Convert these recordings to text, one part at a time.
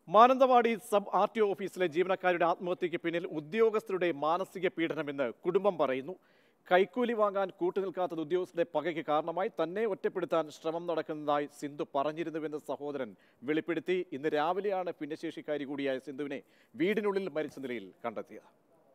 Mananthavady sub R T O ഓഫീസിലെ ജീവനക്കാരുടെ ആത്മഹത്യയ്ക്ക് പിന്നിൽ ഉദ്യോഗസ്ഥരുടെ മാനസിക പീഡനമെന്ന് കുടുംബം പറയുന്നു കൈക്കൂലി വാങ്ങാൻ കൂട്ടുനിൽക്കാത്തത് ഉദ്യോഗസ്ഥരുടെ പകയ്ക്ക് കാരണമായി തന്നെ ഒറ്റപ്പെടുത്താൻ ശ്രമം നടക്കുന്നതായി സിന്ധു പറഞ്ഞിരുന്നുവെന്ന് സഹോദരൻ വെളിപ്പെടുത്തി ഇന്ന് രാവിലെയാണ് ഭിന്നശേഷിക്കാരി കൂടിയായ സിന്ധുവിനെ വീടിനുള്ളിൽ മരിച്ച നിലയിൽ കണ്ടെത്തിയത്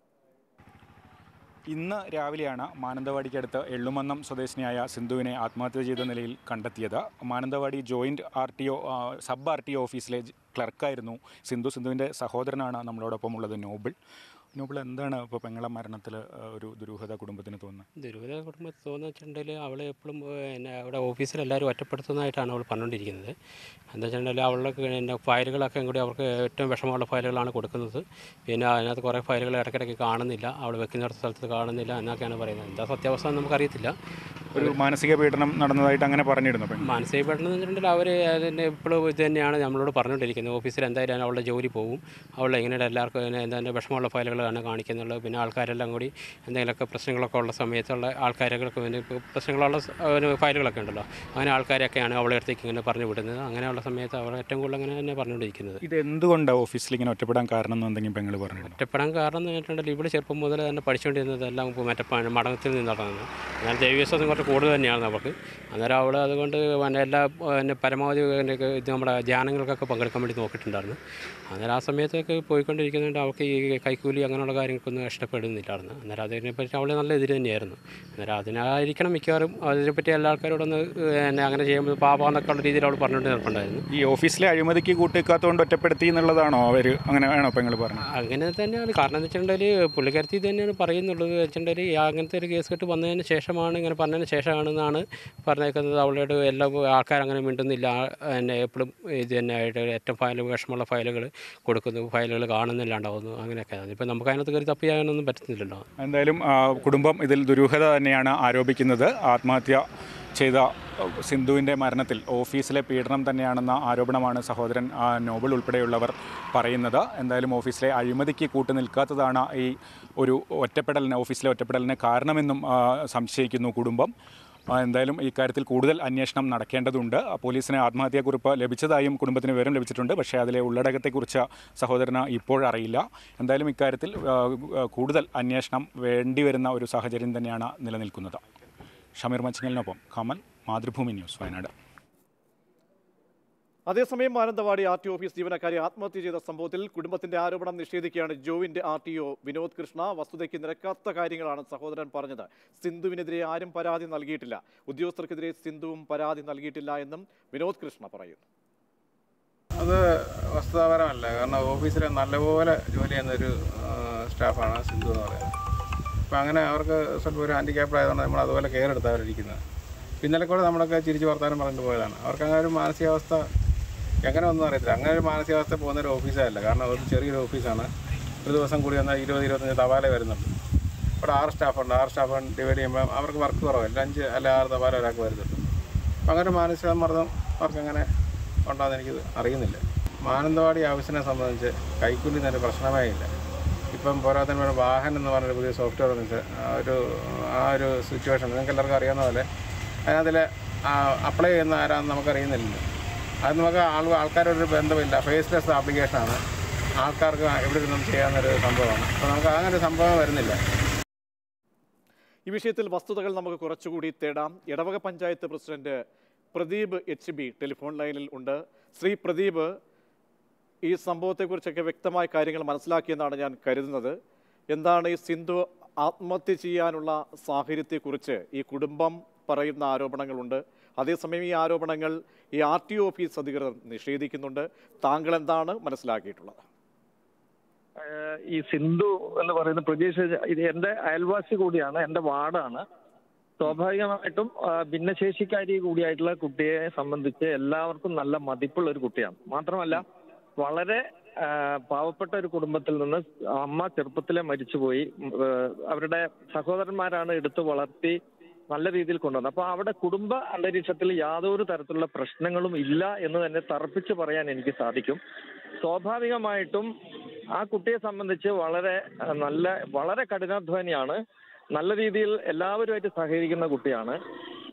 ഇന്ന് രാവിലെയാണ് മാനന്തവാടിക്കടുത്ത് എള്ളുമന്നം സ്വദേശിനിയായ സിന്ധുവിനെ ആത്മഹത്യ ചെയ്ത നിലയിൽ കണ്ടെത്തിയത് Mananthavady joint R T O sub R T O ഓഫീസിലെ ജ- ക്ലർക്കായിരുന്നു സിന്ധു സിന്ധുവിൻ്റെ സഹോദരനാണ് നമ്മളോടൊപ്പം ഉള്ളത് നോബിൾ നോബിൾ എന്താണ് ഇപ്പോൾ പെങ്ങളെ മരണത്തിൽ ഒരു ദുരൂഹത കുടുംബത്തിന് തോന്നുന്നത് ദുരൂഹത കുടുംബത്തിൽ തോന്നുന്ന വെച്ചിട്ടുണ്ടെങ്കിൽ അവൾ എപ്പോഴും പിന്നെ അവിടെ ഓഫീസിൽ എല്ലാവരും ഒറ്റപ്പെടുത്തുന്നതായിട്ടാണ് അവൾ പറഞ്ഞുകൊണ്ടിരിക്കുന്നത് എന്താ വെച്ചിട്ടുണ്ടെങ്കിൽ അവളുടെ പിന്നെ ഫയലുകളൊക്കെ കൂടി അവർക്ക് ഏറ്റവും വിഷമമുള്ള ഫയലുകളാണ് കൊടുക്കുന്നത് പിന്നെ അതിനകത്ത് കുറേ ഫയലുകൾ ഇടയ്ക്കിടയ്ക്ക് കാണുന്നില്ല അവൾ വെക്കുന്നിടത്ത സ്ഥലത്ത് കാണുന്നില്ല എന്നൊക്കെയാണ് പറയുന്നത് എന്താ സത്യാവസ്ഥ എന്ന് നമുക്കറിയത്തില്ല ഒരു മാനസിക പീഡനം നടന്നതായിട്ട് അങ്ങനെ പറഞ്ഞിരുന്നു പെങ്ങൾ മാനസിക പീഡനം എന്ന് വെച്ചിട്ടുണ്ടെങ്കിൽ അവർ അതിൻ്റെ ഇപ്പോഴും ഇത് തന്നെയാണ് നമ്മളോട് പറഞ്ഞുകൊണ്ടിരിക്കുന്നത് ഓഫീസിൽ എന്തായാലും അവളുടെ ജോലി പോകും അവളുടെ ഇങ്ങനെ എല്ലാവർക്കും ഇങ്ങനെ എന്താ വിഷമമുള്ള ഫയലുകളാണ് കാണിക്കുന്നുള്ളത് പിന്നെ ആൾക്കാരെല്ലാം കൂടി എന്തെങ്കിലുമൊക്കെ പ്രശ്നങ്ങളൊക്കെ ഉള്ള സമയത്തുള്ള ആൾക്കാരൊക്കെ വേണ്ടി ഇപ്പോൾ പ്രശ്നങ്ങളുള്ള സ- ഒരു ഫയലുകളൊക്കെ ഉണ്ടല്ലോ അങ്ങനെ ആൾക്കാരൊക്കെയാണ് അവളുടെ അടുത്തേക്ക് ഇങ്ങനെ പറഞ്ഞു വിടുന്നത് അങ്ങനെയുള്ള സമയത്ത് അവൾ ഏറ്റവും കൂടുതൽ അങ്ങനെ തന്നെ പറഞ്ഞുകൊണ്ടിരിക്കുന്നത് ഇത് എന്തുകൊണ്ടാണ് ഓഫീസിൽ ഇങ്ങനെ ഒറ്റപ്പെടാൻ കാരണം എന്ന് എന്തെങ്കിലും പെങ്ങൾ പറഞ്ഞിരുന്നു ഒറ്റപ്പെടാൻ കാരണം എന്ന് പറഞ്ഞിട്ടുണ്ടെങ്കിൽ ഇവിടെ ചെറുപ്പം മുതൽ തന്നെ പഠിച്ചുകൊണ്ടിരുന്നത് എല്ലാം ഇപ്പോൾ മറ്റേ പ- മഠത്തിൽ നിന്നാണ് എന്നാൽ ദൈവവിശ്വാസം കുറച്ച് കൂടുതൽ തന്നെയാണ് അവർക്ക് അന്നേരം അവൾ അതുകൊണ്ട് പിന്നെ എല്ലാ പിന്നെ പരമാവധി പിന്നെ ഇത് നമ്മുടെ ധ്യാനങ്ങൾക്കൊക്കെ പങ്കെടുക്കാൻ വേണ്ടി നോക്കിയിട്ടുണ്ടായിരുന്നു അന്നേരം ആ സമയത്തൊക്കെ പോയിക്കൊണ്ടിരിക്കുന്നുണ്ട് അവൾക്ക് ഈ കൈക്കൂലി അങ്ങനെയുള്ള കാര്യങ്ങൾക്കൊന്നും ഇഷ്ടപ്പെടുന്നില്ലായിരുന്നു അന്നേരം അതിനെപ്പറ്റി അവൾ നല്ല എതിര് തന്നെയായിരുന്നു അന്നേരം അതിനായിരിക്കണം മിക്കവാറും അതിനെപ്പറ്റി എല്ലാ ആൾക്കാരോടൊന്ന് പിന്നെ അങ്ങനെ ചെയ്യുമ്പോൾ പാപാന്നൊക്കെ ഉള്ള രീതിയിൽ അവൾ പറഞ്ഞുകൊണ്ട് നിൽപ്പുണ്ടായിരുന്നു ഈ ഓഫീസിലെ അഴിമതിക്ക് കൂട്ടിക്കാത്തതുകൊണ്ട് ഒറ്റപ്പെടുത്തി എന്നുള്ളതാണോ അവർ അങ്ങനെ ആണോ പെങ്ങൾ പറഞ്ഞത് അങ്ങനെ തന്നെയാണ് കാരണം എന്ന് വെച്ചിട്ടുണ്ടെങ്കിൽ പുള്ളിക്കാരത്തി ഇത് തന്നെയാണ് പറയുന്നുള്ളത് വെച്ചിട്ടുണ്ടെങ്കിൽ ഈ അങ്ങനത്തെ ഒരു കേസ് കെട്ട് വന്നതിന് ശേഷമാണ് ഇങ്ങനെ പറഞ്ഞതിന് ശേഷമാണെന്നാണ് പറഞ്ഞേക്കുന്നത് അവളോട് എല്ലാ ആൾക്കാർ അങ്ങനെ മിണ്ടുന്നില്ല എന്നെ എപ്പോഴും ഇത് തന്നെ ആയിട്ട് ഏറ്റവും ഫയൽ വിഷമമുള്ള ഫയലുകൾ കൊടുക്കുന്നു ഫയലുകൾ കാണുന്നില്ലാണ്ടാവുന്നു അങ്ങനെയൊക്കെ അതിപ്പോൾ നമുക്ക് അതിനകത്ത് കയറി തപ്പിയാനൊന്നും പറ്റുന്നില്ലല്ലോ എന്തായാലും ആ, കുടുംബം ഇതിൽ ദുരൂഹത തന്നെയാണ് ആരോപിക്കുന്നത് ആത്മഹത്യ ചെയ്ത സിന്ധുവിൻ്റെ മരണത്തിൽ ഓഫീസിലെ പീഡനം തന്നെയാണെന്ന ആരോപണമാണ് സഹോദരൻ ആ, നോബിൾ ഉൾപ്പെടെയുള്ളവർ പറയുന്നത് എന്തായാലും ഓഫീസിലെ അഴിമതിക്ക് കൂട്ടു നിൽക്കാത്തതാണ് ഈ ഒരു ഒറ്റപ്പെടലിന് ഓഫീസിലെ ഒറ്റപ്പെടലിന് കാരണമെന്നും ആ, സംശയിക്കുന്നു കുടുംബം ആ, എന്തായാലും ഇക്കാര്യത്തിൽ കൂടുതൽ അന്വേഷണം നടക്കേണ്ടതുണ്ട് ആ, പോലീസിന് ആത്മഹത്യാക്കുറിപ്പ് ലഭിച്ചതായും കുടുംബത്തിന് വിവരം ലഭിച്ചിട്ടുണ്ട് പക്ഷേ അതിലെ ഉള്ളടക്കത്തെക്കുറിച്ച് സഹോദരന് ഇപ്പോഴറിയില്ല എന്തായാലും ഇക്കാര്യത്തിൽ ആ, ആ, കൂടുതൽ അന്വേഷണം വേണ്ടിവരുന്ന ഒരു സാഹചര്യം തന്നെയാണ് നിലനിൽക്കുന്നത് ഷമീർ മച്ചിങ്ങലിനൊപ്പം കമൽ മാതൃഭൂമി ന്യൂസ് വയനാട് അതേസമയം മാനന്തവാടി ആർ ടി ഓഫീസ് ജീവനക്കാരി ആത്മഹത്യ ചെയ്ത സംഭവത്തിൽ കുടുംബത്തിന്റെ ആരോപണം നിഷേധിക്കുകയാണ് joint R T O Vinod Krishna വസ്തുതയ്ക്ക് നിരക്കാത്ത കാര്യങ്ങളാണ് സഹോദരൻ പറഞ്ഞത് സിന്ധുവിനെതിരെ ആരും പരാതി നൽകിയിട്ടില്ല ഉദ്യോഗസ്ഥർക്കെതിരെ സിന്ധുവും പരാതി നൽകിയിട്ടില്ല എന്നും വിനോദ് കൃഷ്ണ പറയുന്നു അത് വസ്തുതാപരമല്ല കാരണം ഓഫീസിൽ നല്ലപോലെ ജോലി ചെയ്യുന്നൊരു ആ, സ്റ്റാഫാണ് സിന്ധു എന്ന് പറയുന്നത് അപ്പോൾ അങ്ങനെ അവർക്ക് സ്വല്പം ഒരു ഹാൻഡിക്യാപ്ഡ് ആയതുകൊണ്ട് നമ്മൾ അതുപോലെ കെയർ എടുത്തവരിരിക്കുന്നത് ഇന്നലെ കൂടെ നമ്മളൊക്കെ ചിരിച്ച് വർത്താനം പറഞ്ഞിട്ട് പോയതാണ് അവർക്ക് അങ്ങനെ ഒരു മാനസികാവസ്ഥ എങ്ങനെ ഒന്നും അറിയത്തില്ല അങ്ങനെ ഒരു മാനസികാവസ്ഥ പോകുന്ന ഒരു ഓഫീസല്ല കാരണം ഒരു ചെറിയൊരു ഓഫീസാണ് ഒരു ദിവസം കൂടി വന്നാൽ ഇരുപത് ഇരുപത്തഞ്ച് തപാല വരുന്നുണ്ട് ഇവിടെ ആറ് സ്റ്റാഫുണ്ട് ആറ് സ്റ്റാഫ് ഡിവൈഡ് ചെയ്യുമ്പോൾ അവർക്ക് വർക്ക് കുറവല്ല അഞ്ച് അല്ല ആറ് തപാല ഒരാൾക്ക് വരുന്നുണ്ട് അപ്പം അങ്ങനെ ഒരു മാനസികമർദ്ദം അവർക്ക് അങ്ങനെ ഉണ്ടോയെന്ന് എനിക്ക് അറിയുന്നില്ല മാനന്തവാടി ആവശ്യത്തിനെ സംബന്ധിച്ച് കൈക്കൂലി എന്നൊരു പ്രശ്നമേ ഇല്ല ഇപ്പം പോരാത്തതിന് ഒരു വാഹനം എന്ന് പറഞ്ഞൊരു പുതിയ സോഫ്റ്റ്വെയർ വന്നിട്ട് ആ ഒരു ആ ഒരു സിറ്റുവേഷൻ നിങ്ങൾക്ക് എല്ലാവർക്കും അറിയാവുന്ന പോലെ അതിനകത്തിൽ അപ്ലൈ ചെയ്യുന്ന ആരാന്ന് നമുക്കറിയുന്നില്ലല്ലോ അത് നമുക്ക് ആൾ ആൾക്കാരൊരു ബന്ധമില്ല ഫേസ്ലെസ് ആപ്ലിക്കേഷനാണ് ആൾക്കാർക്ക് എവിടെ നിന്നും ചെയ്യാവുന്നൊരു സംഭവമാണ് അപ്പോൾ നമുക്ക് അങ്ങനെ ഒരു സംഭവം വരുന്നില്ല ഈ വിഷയത്തിൽ വസ്തുതകൾ നമുക്ക് കുറച്ചുകൂടി തേടാം ഇടവക panchayat president Pradeep H B telephone ലൈനിൽ ഉണ്ട് ശ്രീ പ്രദീപ് ഈ സംഭവത്തെക്കുറിച്ചൊക്കെ വ്യക്തമായ കാര്യങ്ങൾ മനസ്സിലാക്കിയെന്നാണ് ഞാൻ കരുതുന്നത് എന്താണ് ഈ സിന്ധു ആത്മഹത്യ ചെയ്യാനുള്ള സാഹചര്യത്തെക്കുറിച്ച് ഈ കുടുംബം പറയുന്ന ആരോപണങ്ങളുണ്ട് അതേസമയം ഈ ആരോപണങ്ങൾ ഈ ആർ ടി ഓഫീസ് അധികൃതർ നിഷേധിക്കുന്നുണ്ട് താങ്കൾ എന്താണ് മനസ്സിലാക്കിയിട്ടുള്ളത് ഏഹ് ഈ സിന്ധു എന്ന് പറയുന്ന പ്രതീക്ഷ ഇത് എന്റെ അയൽവാസി കൂടിയാണ് എന്റെ വാർഡാണ് സ്വാഭാവികമായിട്ടും ആ, ഭിന്നശേഷിക്കാരി കൂടിയായിട്ടുള്ള കുട്ടിയെ സംബന്ധിച്ച് എല്ലാവർക്കും നല്ല മതിപ്പുള്ള ഒരു കുട്ടിയാണ് മാത്രമല്ല വളരെ ആ, പാവപ്പെട്ട ഒരു കുടുംബത്തിൽ നിന്ന് അമ്മ ചെറുപ്പത്തിലെ മരിച്ചുപോയി ഉം, ഏഹ് അവരുടെ സഹോദരന്മാരാണ് എടുത്തു വളർത്തി നല്ല രീതിയിൽ കൊണ്ടുവന്നത് അപ്പൊ അവിടെ കുടുംബ അന്തരീക്ഷത്തിൽ യാതൊരു തരത്തിലുള്ള പ്രശ്നങ്ങളും ഇല്ല എന്ന് തന്നെ തറപ്പിച്ച് പറയാൻ എനിക്ക് സാധിക്കും സ്വാഭാവികമായിട്ടും ആ കുട്ടിയെ സംബന്ധിച്ച് വളരെ ആ, നല്ല വളരെ കഠിനാധ്വാനിയാണ് നല്ല രീതിയിൽ എല്ലാവരുമായിട്ട് സഹകരിക്കുന്ന കുട്ടിയാണ്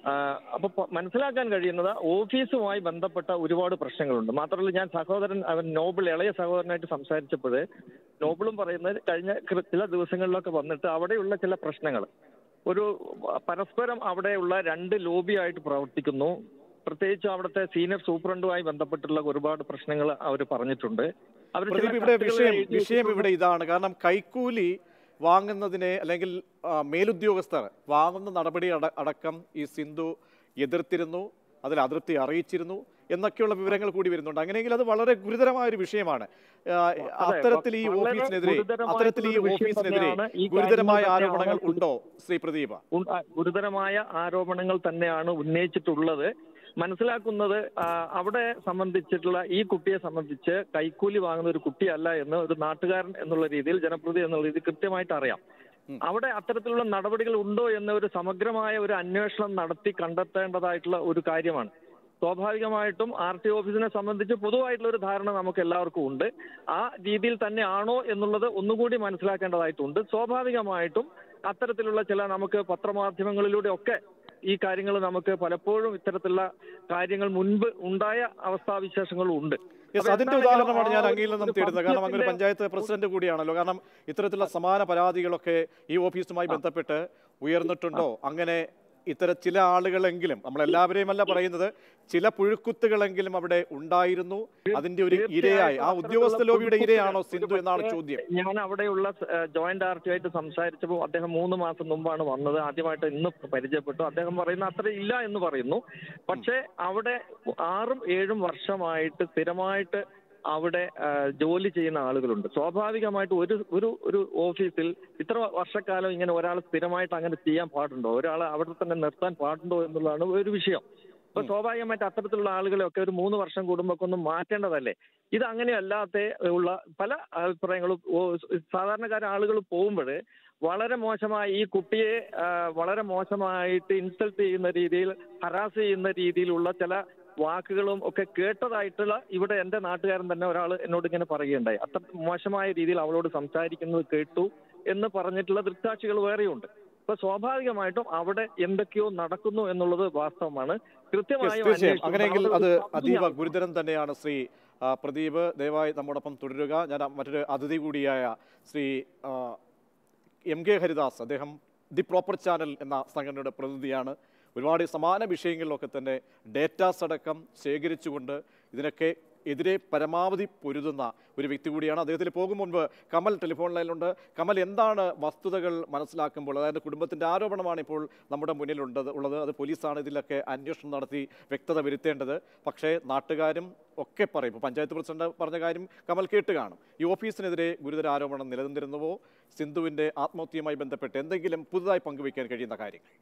ആ, അപ്പൊ പ- മനസ്സിലാക്കാൻ കഴിയുന്നത് ഓഫീസുമായി ബന്ധപ്പെട്ട ഒരുപാട് പ്രശ്നങ്ങളുണ്ട് മാത്രമല്ല ഞാൻ സഹോദരൻ അവൻ നോബിൾ ഇളയ സഹോദരനായിട്ട് സംസാരിച്ചപ്പോൾ നോബിളും പറയുന്നത് കഴിഞ്ഞ കൃ- ചില ദിവസങ്ങളിലൊക്കെ വന്നിട്ട് അവിടെയുള്ള ചില പ്രശ്നങ്ങൾ ഒരു പരസ്പരം അവിടെയുള്ള രണ്ട് ലോബിയായിട്ട് പ്രവർത്തിക്കുന്നു പ്രത്യേകിച്ച് അവിടുത്തെ സീനിയർ സൂപ്രണ്ടുമായി ബന്ധപ്പെട്ടുള്ള ഒരുപാട് പ്രശ്നങ്ങൾ അവർ പറഞ്ഞിട്ടുണ്ട് അവർ ചില പ്രദീപ് ഇവിടെ കത്തുകൾ വിഷയം എഴുതി വിഷയം ഇവിടെ ഇതാണ് കാരണം കൈക്കൂലി വാങ്ങുന്നതിനെ അല്ലെങ്കിൽ ആ, മേലുദ്യോഗസ്ഥർ വാങ്ങുന്ന നടപടി അട- അടക്കം ഈ സിന്ധു എതിർത്തിരുന്നു അതിൽ അതൃപ്തി അറിയിച്ചിരുന്നു എന്നൊക്കെയുള്ള വിവരങ്ങൾ കൂടി വരുന്നുണ്ട് അങ്ങനെയെങ്കിൽ അത് വളരെ ഗുരുതരമായ ഒരു വിഷയമാണ് ആ, അത്തരത്തിൽ ഈ വളരെ ഓഫീസിനെതിരെ ഗുരുതരമായിട്ടുള്ള അത്തരത്തിൽ ഈ ഒരു വിഷയം ഓഫീസിനെതിരെ തന്നെയാണ് ഈ ഗുരുതരമായ കാര്യങ്ങൾ ആരോപണങ്ങൾ തന്നെയാണ് ഉണ്ടോ ശ്രീ പ്രദീപ ഉൺ- ആ, ഗുരുതരമായ ആരോപണങ്ങൾ തന്നെയാണ് ഉന്നയിച്ചിട്ടുള്ളത് മനസ്സിലാക്കുന്നത് ആ, അവിടെ സംബന്ധിച്ചിട്ടുള്ള ഈ കുട്ടിയെ സംബന്ധിച്ച് കൈക്കൂലി വാങ്ങുന്ന ഒരു കുട്ടിയല്ല എന്ന് ഒരു നാട്ടുകാരൻ എന്നുള്ള രീതിയിൽ ജനപ്രതി എന്നുള്ള രീതിയിൽ കൃത്യമായിട്ട് അറിയാം അവിടെ അത്തരത്തിലുള്ള നടപടികൾ ഉണ്ടോ എന്ന ഒരു സമഗ്രമായ ഒരു അന്വേഷണം നടത്തി കണ്ടെത്തേണ്ടതായിട്ടുള്ള ഒരു കാര്യമാണ് സ്വാഭാവികമായിട്ടും ആർ ടി ഓഫീസിനെ സംബന്ധിച്ച് പൊതുവായിട്ടുള്ള ഒരു ധാരണ നമുക്ക് എല്ലാവർക്കും ഉണ്ട് ആ രീതിയിൽ തന്നെ ആണോ എന്നുള്ളത് ഒന്നുകൂടി മനസ്സിലാക്കേണ്ടതായിട്ടുണ്ട് സ്വാഭാവികമായിട്ടും അത്തരത്തിലുള്ള ചില നമുക്ക് പത്രമാധ്യമങ്ങളിലൂടെ ഒക്കെ ഈ കാര്യങ്ങൾ നമുക്ക് പലപ്പോഴും ഇത്തരത്തിലുള്ള കാര്യങ്ങൾ മുൻപ് ഉണ്ടായ അവസ്ഥാവിശേഷങ്ങളും ഉണ്ട് യെസ് അപ്പൊ അതിന്റെ എന്താണെങ്കിലും ഉദാഹരണമാണ് ഞാൻ ആ ഒരു- അങ്ങയിൽ നിന്നും ഒരു തേടുന്നത് കാരണം അങ്ങ് ഒരു സംശയത്തിന്റെ- പഞ്ചായത്ത് പ്രസിഡന്റ് കൂടിയാണല്ലോ കാരണം ഇത്തരത്തിലുള്ള സമാന പരാതികളൊക്കെ ഈ ഓഫീസുമായി ബന്ധപ്പെട്ട് ഉയർന്നിട്ടുണ്ടോ അങ്ങനെ ഇത്തരം ചില ആളുകളെങ്കിലും നമ്മളെല്ലാവരെയും അല്ല പറയുന്നത് ചില പുഴുക്കുത്തുകളെങ്കിലും അവിടെ ഉണ്ടായിരുന്നു അതിന്റെ ഒരു ഇരയായി ആ ഉദ്യോഗസ്ഥ ലോബിയുടെ ഇരയാണോ സിന്ധു എന്നാണ് ചോദ്യം ഞാൻ അവിടെയുള്ള ജോയിന്റ് ആർ ടി ആയിട്ട് സംസാരിച്ചപ്പോൾ അദ്ദേഹം മൂന്ന് മാസം മുമ്പാണ് വന്നത് ആദ്യമായിട്ട് ഇന്ന് പരിചയപ്പെട്ടു അദ്ദേഹം പറയുന്ന അത്ര ഇല്ല എന്ന് പറയുന്നു പക്ഷേ അവിടെ ആറും ഏഴും വർഷമായിട്ട് സ്ഥിരമായിട്ട് അവിടെ ആ, ജോലി ചെയ്യുന്ന ആളുകളുണ്ട് സ്വാഭാവികമായിട്ട് ഒരു ഒരു ഒരു ഓഫീസിൽ ഇത്ര വർഷക്കാലം ഇങ്ങനെ ഒരാൾ സ്ഥിരമായിട്ട് അങ്ങനെ ചെയ്യാൻ പാടുണ്ടോ ഒരാളെ അവിടെ തന്നെ നിർത്താൻ പാടുണ്ടോ എന്നുള്ളതാണ് ഒരു വിഷയം അപ്പൊ സ്വാഭാവികമായിട്ട് അത്തരത്തിലുള്ള ആളുകളെയൊക്കെ ഒരു മൂന്ന് വർഷം കൂടുമ്പോൾ ഒന്ന് മാറ്റേണ്ടതല്ലേ ഇത് അങ്ങനെയല്ലാത്ത ഉള്ള പല അഭിപ്രായങ്ങളും ഓ, സാധാരണക്കാര ആളുകൾ പോകുമ്പോൾ വളരെ മോശമായി ഈ കുട്ടിയെ ആ, വളരെ മോശമായിട്ട് ഇൻസൾട്ട് ചെയ്യുന്ന രീതിയിൽ ഹറാസ് ചെയ്യുന്ന രീതിയിലുള്ള ചില വാക്കുകളും ഒക്കെ കേട്ടതായിട്ടുള്ള ഇവിടെ എന്റെ നാട്ടുകാരൻ തന്നെ ഒരാൾ എന്നോട് ഇങ്ങനെ പറയുകയുണ്ടായി അത്ര മോശമായ രീതിയിൽ അവളോട് സംസാരിക്കുന്നത് കേട്ടു എന്ന് പറഞ്ഞിട്ടുള്ള ദൃക്സാക്ഷികൾ വേറെയുണ്ട് അപ്പൊ സ്വാഭാവികമായിട്ടും അവിടെ എന്തൊക്കെയോ നടക്കുന്നു എന്നുള്ളത് വാസ്തവമാണ് Yes, കൃത്യമായും തീർച്ചയായും അന്വേഷിച്ചു. അങ്ങനെയെങ്കിൽ അത് നമുക്ക് അതീവ സംശയം- ഗുരുതരം തന്നെയാണ് ശ്രീ ആ, പ്രദീപ് ദയവായി നമ്മോടൊപ്പം തുടരുക ഞാൻ മറ്റൊരു അതിഥി കൂടിയായ ശ്രീ ആ, എം കെ ഹരിദാസ് അദ്ദേഹം ദി പ്രോപ്പർ ചാനൽ എന്ന സംഘടനയുടെ പ്രതിനിധിയാണ് ഒരുപാട് സമാന വിഷയങ്ങളിലൊക്കെ തന്നെ ഡേറ്റാസ് അടക്കം ശേഖരിച്ചുകൊണ്ട് ഇതിനൊക്കെ എതിരെ പരമാവധി പൊരുതുന്ന ഒരു വ്യക്തി കൂടിയാണ് അദ്ദേഹത്തിൽ പോകും മുൻപ് കമൽ ടെലിഫോൺ ലൈനിലുണ്ട് കമൽ എന്താണ് വസ്തുതകൾ മനസ്സിലാക്കുമ്പോൾ അതായത് കുടുംബത്തിൻ്റെ ആരോപണമാണ് ഇപ്പോൾ നമ്മുടെ മുന്നിലുണ്ടത് ഉള്ളത് അത് പോലീസാണ് ഇതിലൊക്കെ അന്വേഷണം നടത്തി വ്യക്തത വരുത്തേണ്ടത് പക്ഷേ നാട്ടുകാരും ഒക്കെ പറയും ഇപ്പോൾ പഞ്ചായത്ത് പ്രസിഡന്റ് പറഞ്ഞ കാര്യം കമൽ കേട്ട് കാണും ഈ ഓഫീസിനെതിരെ ഗുരുതര ആരോപണം നിലനിന്നിരുന്നുവോ സിന്ധുവിൻ്റെ ആത്മഹത്യയുമായി ബന്ധപ്പെട്ട് എന്തെങ്കിലും പുതുതായി പങ്കുവയ്ക്കാൻ കഴിയുന്ന കാര്യങ്ങൾ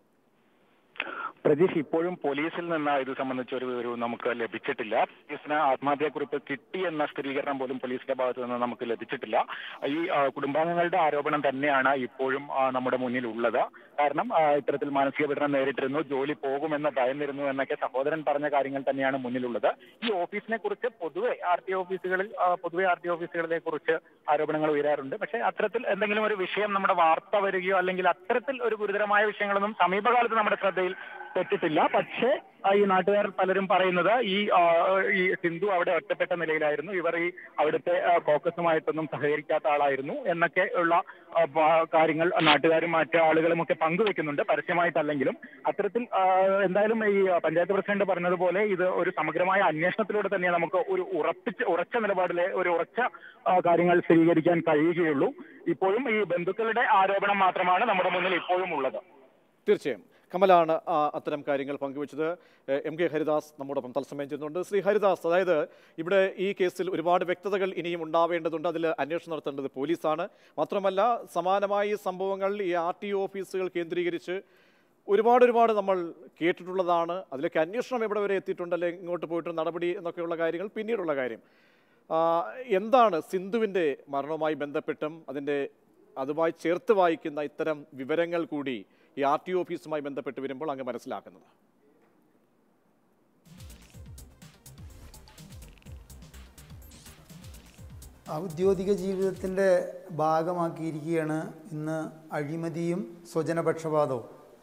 പ്രതീഷ് ഇപ്പോഴും പോലീസിൽ നിന്ന് ഇത് സംബന്ധിച്ച ഒരു വിവരവും നമുക്ക് ലഭിച്ചിട്ടില്ല പോലീസിന് ആത്മഹത്യാക്കുറിപ്പ് കിട്ടി എന്ന സ്ഥിരീകരണം പോലും പോലീസിന്റെ ഭാഗത്തു നിന്ന് നമുക്ക് ലഭിച്ചിട്ടില്ല ഈ ആ, കുടുംബാംഗങ്ങളുടെ ആരോപണം തന്നെയാണ് ഇപ്പോഴും ആ, നമ്മുടെ മുന്നിൽ ഉള്ളത് കാരണം ആ, ഇത്തരത്തിൽ മാനസിക പീഡനം നേരിട്ടിരുന്നു ജോലി പോകുമെന്ന് ഭയന്നിരുന്നു എന്നൊക്കെ സഹോദരൻ പറഞ്ഞ കാര്യങ്ങൾ തന്നെയാണ് മുന്നിലുള്ളത് ഈ ഓഫീസിനെ കുറിച്ച് പൊതുവെ ആർ ടി ഓഫീസുകളിൽ ആ, പൊതുവെ ആർ ടി ഓഫീസുകളെ കുറിച്ച് ആരോപണങ്ങൾ ഉയരാറുണ്ട് പക്ഷേ അത്തരത്തിൽ എന്തെങ്കിലും ഒരു വിഷയം നമ്മുടെ വാർത്ത വരികയോ അല്ലെങ്കിൽ അത്തരത്തിൽ ഒരു ഗുരുതരമായ വിഷയങ്ങളൊന്നും സമീപകാലത്ത് നമ്മുടെ ശ്രദ്ധയിൽ പെട്ടിട്ടില്ല പക്ഷേ ആ, ഈ നാട്ടുകാർ പലരും പറയുന്നത് ഈ ആ, ഈ സിന്ധു അവിടെ ഒറ്റപ്പെട്ട നിലയിലായിരുന്നു ഇവർ ഈ അവിടുത്തെ ആ, കോക്കസുമായിട്ടൊന്നും സഹകരിക്കാത്ത ആളായിരുന്നു എന്നൊക്കെ ഉള്ള ആ, പ- കാര്യങ്ങൾ നാട്ടുകാരും മറ്റു ആളുകളും ഒക്കെ പങ്കുവെക്കുന്നുണ്ട് പരസ്യമായിട്ടല്ലെങ്കിലും അത്തരത്തിൽ ആ, എന്തായാലും ഈ പഞ്ചായത്ത് പ്രസിഡന്റ് പറഞ്ഞതുപോലെ ഇത് ഒരു സമഗ്രമായ അന്വേഷണത്തിലൂടെ തന്നെ നമുക്ക് ഒരു ഉറപ്പിച്ച് ഉറച്ച നിലപാടിലെ ഒരു ഉറച്ച ആ, കാര്യങ്ങൾ സ്ഥിരീകരിക്കാൻ കഴിയുകയുള്ളൂ ഇപ്പോഴും ഈ ബന്ധുക്കളുടെ ആരോപണം മാത്രമാണ് നമ്മുടെ മുന്നിൽ ഇപ്പോഴും ഉള്ളത് തീർച്ചയായും കമലാണ് ആ, അത്തരം കാര്യങ്ങൾ പങ്കുവച്ചത് എ, എം കെ ഹരിദാസ് നമ്മോടൊപ്പം തത്സമയം ചെയ്യുന്നുണ്ട് ശ്രീ ഹരിദാസ് അതായത് ഇവിടെ ഈ കേസിൽ ഒരുപാട് വ്യക്തതകൾ ഇനിയും ഉണ്ടാവേണ്ടതുണ്ട് അതിൽ അന്വേഷണം നടത്തേണ്ടത് പോലീസാണ് മാത്രമല്ല സമാനമായ ഈ സംഭവങ്ങൾ ഈ ആർ ടി ഓഫീസുകൾ കേന്ദ്രീകരിച്ച് ഒരുപാട് ഒരുപാട് നമ്മൾ കേട്ടിട്ടുള്ളതാണ് അതിലേക്ക് അന്വേഷണം എവിടെ വരെ എത്തിയിട്ടുണ്ട് അല്ലെങ്കിൽ ഇങ്ങോട്ട് പോയിട്ട് നടപടി എന്നൊക്കെയുള്ള കാര്യങ്ങൾ പിന്നീടുള്ള കാര്യം ആ, എന്താണ് സിന്ധുവിൻ്റെ മരണവുമായി ബന്ധപ്പെട്ടും അതിൻ്റെ അതുമായി ചേർത്ത് വായിക്കുന്ന ഇത്തരം വിവരങ്ങൾ കൂടി ഈ ആർ ടി ഓഫീസുമായി ബന്ധപ്പെട്ട് വരുമ്പോൾ അങ്ങ് മനസ്സിലാക്കുന്നത് ഔദ്യോഗിക ജീവിതത്തിൻ്റെ ഭാഗമാക്കിയിരിക്കുകയാണ് ഇന്ന് അഴിമതിയും സ്വജനപക്ഷപാതവും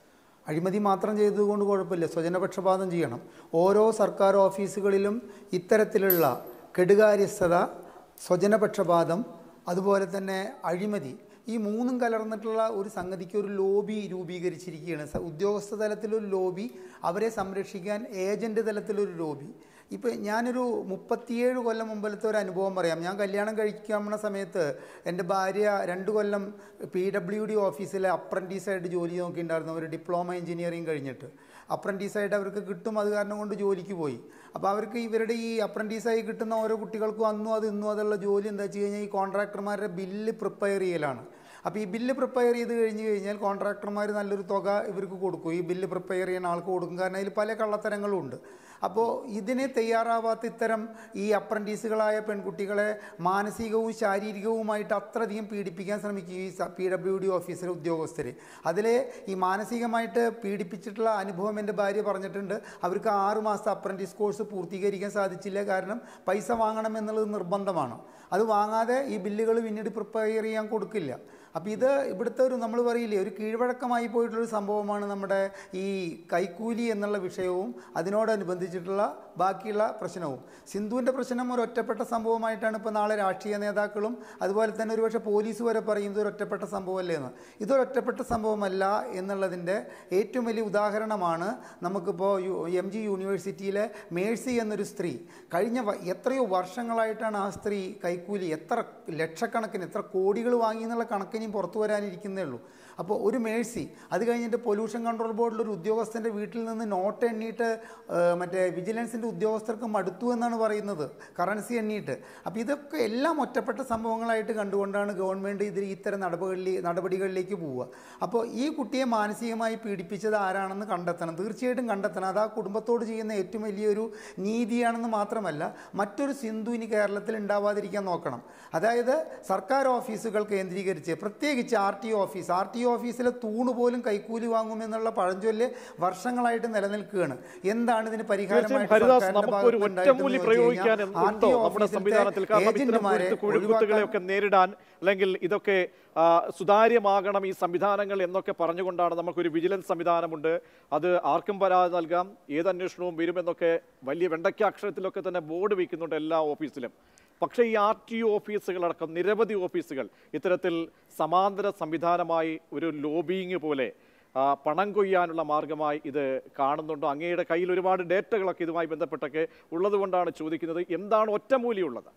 അഴിമതി മാത്രം ചെയ്തതുകൊണ്ട് കുഴപ്പമില്ല സ്വജനപക്ഷപാതം ചെയ്യണം ഓരോ സർക്കാർ ഓഫീസുകളിലും ഇത്തരത്തിലുള്ള കെടുകാര്യസ്ഥത സ്വജനപക്ഷപാതം അതുപോലെ തന്നെ അഴിമതി ഈ മൂന്നും കലർന്നിട്ടുള്ള ഒരു സംഗതിക്ക് ഒരു ലോബി രൂപീകരിച്ചിരിക്കുകയാണ് സ- ഉദ്യോഗസ്ഥ തലത്തിലൊരു ലോബി അവരെ സംരക്ഷിക്കാൻ ഏജൻറ് തലത്തിലൊരു ലോബി ഇപ്പോൾ ഞാനൊരു മുപ്പത്തിയേഴ് കൊല്ലം മുമ്പിലത്തെ ഒരു അനുഭവം പറയാം ഞാൻ കല്യാണം കഴിക്കാവുന്ന സമയത്ത് എൻ്റെ ഭാര്യ രണ്ട് കൊല്ലം പി ഡബ്ല്യു ഡി ഓഫീസിലെ അപ്രൻറ്റീസായിട്ട് ജോലി നോക്കിയിട്ടുണ്ടായിരുന്നു അവർ ഡിപ്ലോമ എഞ്ചിനീയറിംഗ് കഴിഞ്ഞിട്ട് അപ്രൻറ്റീസായിട്ട് അവർക്ക് കിട്ടും അത് കാരണം കൊണ്ട് ജോലിക്ക് പോയി അപ്പോൾ അവർക്ക് ഇവരുടെ ഈ അപ്രൻറ്റീസായി കിട്ടുന്ന ഓരോ കുട്ടികൾക്കും അന്നും അത് ഇന്നും അതുള്ള ജോലി എന്താ വെച്ച് കഴിഞ്ഞാൽ ഈ കോൺട്രാക്ടർമാരുടെ ബില്ല് പ്രിപ്പയർ ചെയ്യലാണ് അപ്പോൾ ഈ ബില്ല് പ്രിപ്പയർ ചെയ്ത് കഴിഞ്ഞ് കഴിഞ്ഞാൽ കോൺട്രാക്ടർമാർ നല്ലൊരു തുക ഇവർക്ക് കൊടുക്കും ഈ ബില്ല് പ്രിപ്പയർ ചെയ്യുന്ന ആൾക്ക് കൊടുക്കും കാരണം അതിൽ പല കള്ളത്തരങ്ങളും ഉണ്ട് അപ്പോൾ ഇതിന് തയ്യാറാവാത്ത ഇത്തരം ഈ അപ്രൻറ്റീസുകളായ പെൺകുട്ടികളെ മാനസികവും ശാരീരികവുമായിട്ട് അത്രയധികം പീഡിപ്പിക്കാൻ ശ്രമിക്കും ഈ പി ഡബ്ല്യു ഡി ഓഫീസിലെ ഉദ്യോഗസ്ഥർ അതിലെ ഈ മാനസികമായിട്ട് പീഡിപ്പിച്ചിട്ടുള്ള അനുഭവം എൻ്റെ ഭാര്യ പറഞ്ഞിട്ടുണ്ട് അവർക്ക് ആറ് മാസത്തെ അപ്രൻറ്റീസ് കോഴ്സ് പൂർത്തീകരിക്കാൻ സാധിച്ചില്ല കാരണം പൈസ വാങ്ങണം എന്നുള്ളത് നിർബന്ധമാണ് അത് വാങ്ങാതെ ഈ ബില്ലുകൾ പിന്നീട് പ്രിപ്പയർ ചെയ്യാൻ കൊടുക്കില്ല അപ്പോൾ ഇത് ഇവിടുത്തെ ഒരു നമ്മൾ പറയില്ലേ ഒരു കീഴ്വഴക്കമായി പോയിട്ടുള്ളൊരു സംഭവമാണ് നമ്മുടെ ഈ കൈക്കൂലി എന്നുള്ള വിഷയവും അതിനോടനുബന്ധിച്ചിട്ടുള്ള ബാക്കിയുള്ള പ്രശ്നവും സിന്ധുവിൻ്റെ പ്രശ്നം ഒരു ഒറ്റപ്പെട്ട സംഭവമായിട്ടാണ് ഇപ്പോൾ നാളെ രാഷ്ട്രീയ നേതാക്കളും അതുപോലെ തന്നെ ഒരുപക്ഷെ പോലീസ് വരെ പറയും ഇതൊരു ഒറ്റപ്പെട്ട സംഭവമല്ലേ എന്ന് ഇതൊരു ഒറ്റപ്പെട്ട സംഭവമല്ല എന്നുള്ളതിൻ്റെ ഏറ്റവും വലിയ ഉദാഹരണമാണ് നമുക്കിപ്പോൾ യു എം ജി യൂണിവേഴ്സിറ്റിയിലെ മേഴ്സി എന്നൊരു സ്ത്രീ കഴിഞ്ഞ വ- എത്രയോ വർഷങ്ങളായിട്ടാണ് ആ സ്ത്രീ കൈക്കൂലി എത്ര ലക്ഷക്കണക്കിന് എത്ര കോടികൾ വാങ്ങി എന്നുള്ള കണക്കിനും പുറത്തു വരാനിരിക്കുന്നേ ഉള്ളൂ അപ്പോൾ ഒരു മേഴ്സി അത് കഴിഞ്ഞിട്ട് പൊല്യൂഷൻ കൺട്രോൾ ബോർഡിൽ ഒരു ഉദ്യോഗസ്ഥൻ്റെ വീട്ടിൽ നിന്ന് നോട്ട് എണ്ണിയിട്ട് ആ, മറ്റേ വിജിലൻസിൻ്റെ ഉദ്യോഗസ്ഥർക്ക് മടുത്തു എന്നാണ് പറയുന്നത് കറൻസി എണ്ണിയിട്ട് അപ്പോൾ ഇതൊക്കെ എല്ലാം ഒറ്റപ്പെട്ട സംഭവങ്ങളായിട്ട് കണ്ടുകൊണ്ടാണ് ഗവൺമെൻറ് ഇതിൽ ഇത്തരം നടപടി നടപടികളിലേക്ക് പോവുക അപ്പോൾ ഈ കുട്ടിയെ മാനസികമായി പീഡിപ്പിച്ചത് ആരാണെന്ന് കണ്ടെത്തണം തീർച്ചയായിട്ടും കണ്ടെത്തണം അത് ആ കുടുംബത്തോട് ചെയ്യുന്ന ഏറ്റവും വലിയൊരു നീതിയാണെന്ന് മാത്രമല്ല മറ്റൊരു സിന്ധു ഇനി കേരളത്തിൽ ഉണ്ടാവാതിരിക്കാൻ നോക്കണം അതായത് സർക്കാർ ഓഫീസുകൾ കേന്ദ്രീകരിച്ച് പ്രത്യേകിച്ച് R T office R T ഓഫീസിലെ തൂണ് പോലും കൈക്കൂലി വാങ്ങുമെന്നുള്ള പഴഞ്ചൊല്ല് വർഷങ്ങളായിട്ട് നിലനിൽക്കുകയാണ് എന്താണ് ഇതിന് തീർച്ചയായും പരിഹാരമായിട്ട് ഹരിദാസ് സർക്കാരിന്റെ നമുക്കൊരു ഭാഗത്ത് ഉണ്ടായിട്ടുള്ളത് ഒറ്റമൂലി എന്ന് വെച്ച് പ്രയോഗിക്കാൻ കഴിഞ്ഞാൽ ആർ ഉണ്ടോ ടി നമ്മുടെ ഓഫീസിലത്തെ സംവിധാനത്തിൽ കാരണം ഇത്തരം ഏജന്റുമാരെ കുരുത്ത് കുഴുകുത്തുകളെയൊക്കെ നേരിടാൻ അല്ലെങ്കിൽ ഇതൊക്കെ ആ, സുതാര്യമാകണം ഈ സംവിധാനങ്ങൾ എന്നൊക്കെ പറഞ്ഞുകൊണ്ടാണ് നമുക്കൊരു വിജിലൻസ് സംവിധാനമുണ്ട് അത് ആർക്കും പരാതി നൽകാം ഏത് അന്വേഷണവും വരുമെന്നൊക്കെ വലിയ വെണ്ടയ്ക്ക അക്ഷരത്തിലൊക്കെ തന്നെ ബോർഡ് വയ്ക്കുന്നുണ്ട് എല്ലാ ഓഫീസിലും പക്ഷേ ഈ ആർ ടി ഓഫീസുകളടക്കം നിരവധി ഓഫീസുകൾ ഇത്തരത്തിൽ സമാന്തര സംവിധാനമായി ഒരു ലോബിയിങ് പോലെ ആ, പണം കൊയ്യാനുള്ള മാർഗമായി ഇത് കാണുന്നുണ്ടോ അങ്ങയുടെ കയ്യിൽ ഒരുപാട് ഡേറ്റകളൊക്കെ ഇതുമായി ബന്ധപ്പെട്ടൊക്കെ ഉള്ളതുകൊണ്ടാണ് ചോദിക്കുന്നത് എന്താണ് ഒറ്റമൂലിയുള്ളത്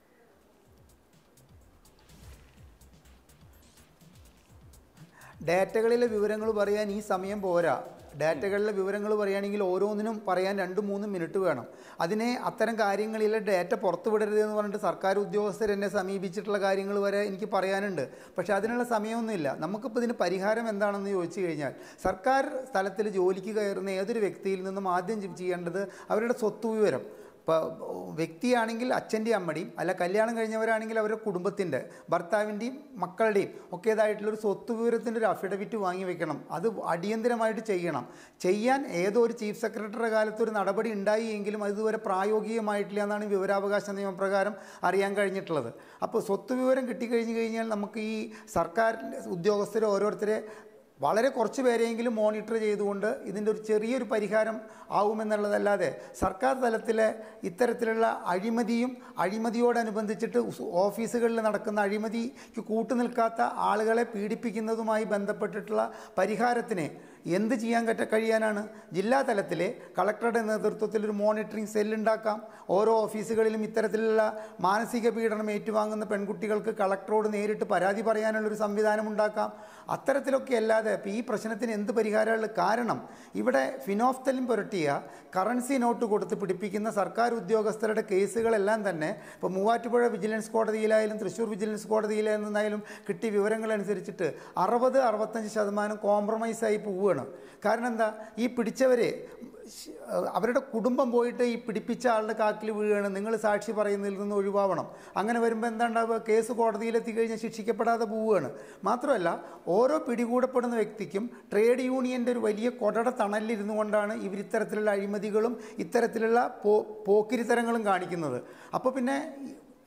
ഡാറ്റകളിലെ വിവരങ്ങൾ പറയാൻ ഈ സമയം പോരാ ഡാറ്റകളിലെ വിവരങ്ങൾ പറയുകയാണെങ്കിൽ ഓരോന്നിനും പറയാൻ രണ്ട് മൂന്ന് മിനിറ്റ് വേണം അതിനെ അത്തരം കാര്യങ്ങളിലെ ഡാറ്റ പുറത്തുവിടരുത് എന്ന് പറഞ്ഞിട്ട് സർക്കാർ ഉദ്യോഗസ്ഥർ എന്നെ സമീപിച്ചിട്ടുള്ള കാര്യങ്ങൾ വരെ എനിക്ക് പറയാനുണ്ട് പക്ഷേ അതിനുള്ള സമയമൊന്നുമില്ല നമുക്കിപ്പോൾ ഇതിന് പരിഹാരം എന്താണെന്ന് ചോദിച്ചു കഴിഞ്ഞാൽ സർക്കാർ സ്ഥലത്തിൽ ജോലിക്ക് കയറുന്ന ഏതൊരു വ്യക്തിയിൽ നിന്നും ആദ്യം ചെയ്യേണ്ടത് അവരുടെ സ്വത്ത് വിവരം ഇപ്പോൾ വ്യക്തിയാണെങ്കിൽ അച്ഛൻ്റെയും അമ്മയുടെയും അല്ല കല്യാണം കഴിഞ്ഞവരാണെങ്കിൽ അവരുടെ കുടുംബത്തിൻ്റെ ഭർത്താവിൻ്റെയും മക്കളുടെയും ഒക്കേതായിട്ടുള്ളൊരു സ്വത്ത് വിവരത്തിൻ്റെ ഒരു അഫിഡവിറ്റ് വാങ്ങി വെക്കണം അത് അടിയന്തരമായിട്ട് ചെയ്യണം ചെയ്യാൻ ഏതോ ഒരു ചീഫ് സെക്രട്ടറിയുടെ കാലത്ത് ഒരു നടപടി ഉണ്ടായി എങ്കിലും അത് ഇതുവരെ പ്രായോഗികമായിട്ടില്ല എന്നാണ് വിവരാവകാശ നിയമപ്രകാരം അറിയാൻ കഴിഞ്ഞിട്ടുള്ളത് അപ്പോൾ സ്വത്ത് വിവരം കിട്ടിക്കഴിഞ്ഞ് കഴിഞ്ഞാൽ നമുക്ക് ഈ സർക്കാർ ഉദ്യോഗസ്ഥരെ ഓരോരുത്തരെ വളരെ കുറച്ച് പേരെയെങ്കിലും മോണിറ്റർ ചെയ്തുകൊണ്ട് ഇതിൻ്റെ ഒരു ചെറിയൊരു പരിഹാരം ആവുമെന്നുള്ളതല്ലാതെ സർക്കാർ തലത്തിലെ ഇത്തരത്തിലുള്ള അഴിമതിയും അഴിമതിയോടനുബന്ധിച്ചിട്ട് ഉസ് ഓഫീസുകളിൽ നടക്കുന്ന അഴിമതിക്ക് കൂട്ടുനിൽക്കാത്ത ആളുകളെ പീഡിപ്പിക്കുന്നതുമായി ബന്ധപ്പെട്ടിട്ടുള്ള പരിഹാരത്തിന് എന്ത് ചെയ്യാൻ കറ്റ കഴിയാനാണ് ജില്ലാ തലത്തിലെ കളക്ടറുടെ നേതൃത്വത്തിൽ ഒരു മോണിറ്ററിംഗ് സെല്ലുണ്ടാക്കാം ഓരോ ഓഫീസുകളിലും ഇത്തരത്തിലുള്ള മാനസിക പീഡനം ഏറ്റുവാങ്ങുന്ന പെൺകുട്ടികൾക്ക് കളക്ടറോട് നേരിട്ട് പരാതി പറയാനുള്ളൊരു സംവിധാനം ഉണ്ടാക്കാം അത്തരത്തിലൊക്കെ അല്ലാതെ ഇപ്പോൾ ഈ പ്രശ്നത്തിന് എന്ത് പരിഹാരമുള്ളത് കാരണം ഇവിടെ ഫിനോഫ്തലിൻ പുരട്ടിയ കറൻസി നോട്ട് കൊടുത്ത് പിടിപ്പിക്കുന്ന സർക്കാർ ഉദ്യോഗസ്ഥരുടെ കേസുകളെല്ലാം തന്നെ ഇപ്പോൾ മൂവാറ്റുപുഴ വിജിലൻസ് കോടതിയിലായാലും തൃശ്ശൂർ വിജിലൻസ് കോടതിയിലായിരുന്നായാലും കിട്ടിയ വിവരങ്ങളനുസരിച്ചിട്ട് അറുപത് അറുപത്തഞ്ച് ശതമാനം കോംപ്രമൈസായി പോവുകയാണ് കാരണം എന്താ ഈ പിടിച്ചവരെ ശ്- അവരുടെ കുടുംബം പോയിട്ട് ഈ പിടിപ്പിച്ച ആളുടെ കാക്കിൽ വീഴുകയാണ് നിങ്ങൾ സാക്ഷി പറയുന്നതിൽ നിന്ന് ഒഴിവാവണം അങ്ങനെ വരുമ്പോൾ എന്താ ഉണ്ടാവുക കേസ് കോടതിയിലെത്തി കഴിഞ്ഞാൽ ശിക്ഷിക്കപ്പെടാതെ പോവുകയാണ് മാത്രമല്ല ഓരോ പിടികൂടപ്പെടുന്ന വ്യക്തിക്കും ട്രേഡ് യൂണിയൻ്റെ ഒരു വലിയ കൊടട തണലിലിരുന്നു കൊണ്ടാണ് ഇവർ ഇത്തരത്തിലുള്ള അഴിമതികളും ഇത്തരത്തിലുള്ള പോ പോക്കിരിത്തരങ്ങളും കാണിക്കുന്നത് അപ്പോൾ പിന്നെ